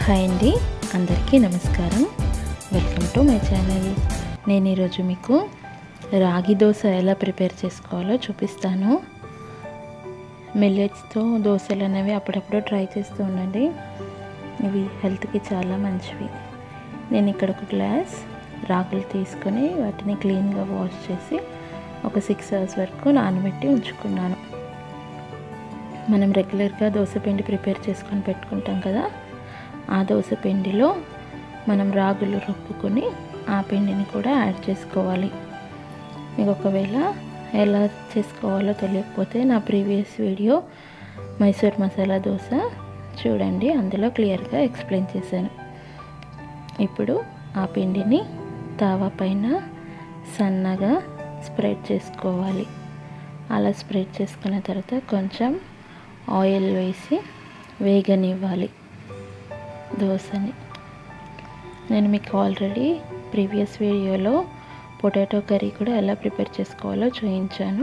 hi అండి అందరికీ నమస్కారం వెల్కమ్ టు మై ఛానల్ నేను ఈరోజు మీకు రాగి దోశ ఎలా ప్రిపేర్ చేసుకోవాలో చూపిస్తాను మిల్లెట్స్తో దోశలు అనేవి అప్పుడప్పుడు ట్రై చేస్తూ ఉండండి ఇవి హెల్త్కి చాలా మంచివి నేను ఇక్కడ ఒక గ్లాస్ రాగులు తీసుకొని వాటిని క్లీన్గా వాష్ చేసి ఒక సిక్స్ అవర్స్ వరకు నానబెట్టి ఉంచుకున్నాను మనం రెగ్యులర్గా దోశ పిండి ప్రిపేర్ చేసుకొని పెట్టుకుంటాం కదా ఆ దోశ పిండిలో మనం రాగులు రుబ్బుకొని ఆ పిండిని కూడా యాడ్ చేసుకోవాలి మీకు ఒకవేళ ఎలా చేసుకోవాలో తెలియకపోతే నా ప్రీవియస్ వీడియో మైసూర్ మసాలా దోశ చూడండి అందులో క్లియర్గా ఎక్స్ప్లెయిన్ చేశాను ఇప్పుడు ఆ పిండిని తావా పైన సన్నగా స్ప్రెడ్ చేసుకోవాలి అలా స్ప్రెడ్ చేసుకున్న తర్వాత కొంచెం ఆయిల్ వేసి వేగనివ్వాలి దోశని నేను మీకు ఆల్రెడీ ప్రీవియస్ వీడియోలో పొటాటో కర్రీ కూడా ఎలా ప్రిపేర్ చేసుకోవాలో చూపించాను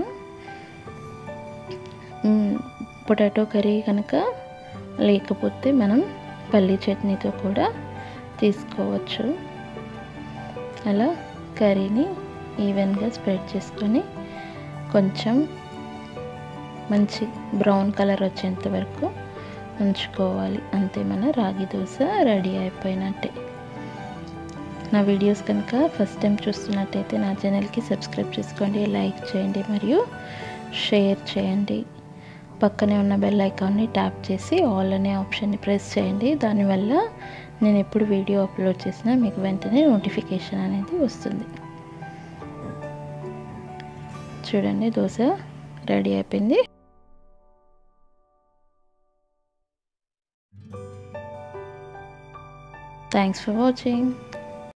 పొటాటో కర్రీ కనుక లేకపోతే మనం పల్లీ చట్నీతో కూడా తీసుకోవచ్చు అలా కర్రీని ఈవెన్గా స్ప్రెడ్ చేసుకొని కొంచెం మంచి బ్రౌన్ కలర్ వచ్చేంత వరకు ఉంచుకోవాలి అంతే మన రాగి దోశ రెడీ అయిపోయినట్టే నా వీడియోస్ కనుక ఫస్ట్ టైం చూస్తున్నట్టయితే నా ఛానల్కి సబ్స్క్రైబ్ చేసుకోండి లైక్ చేయండి మరియు షేర్ చేయండి పక్కనే ఉన్న బెల్ ఐకాన్ని ట్యాప్ చేసి ఆల్ అనే ఆప్షన్ని ప్రెస్ చేయండి దానివల్ల నేను ఎప్పుడు వీడియో అప్లోడ్ చేసినా మీకు వెంటనే నోటిఫికేషన్ అనేది వస్తుంది చూడండి దోశ రెడీ అయిపోయింది థ్యాంక్స్ ఫర్ వాచింగ్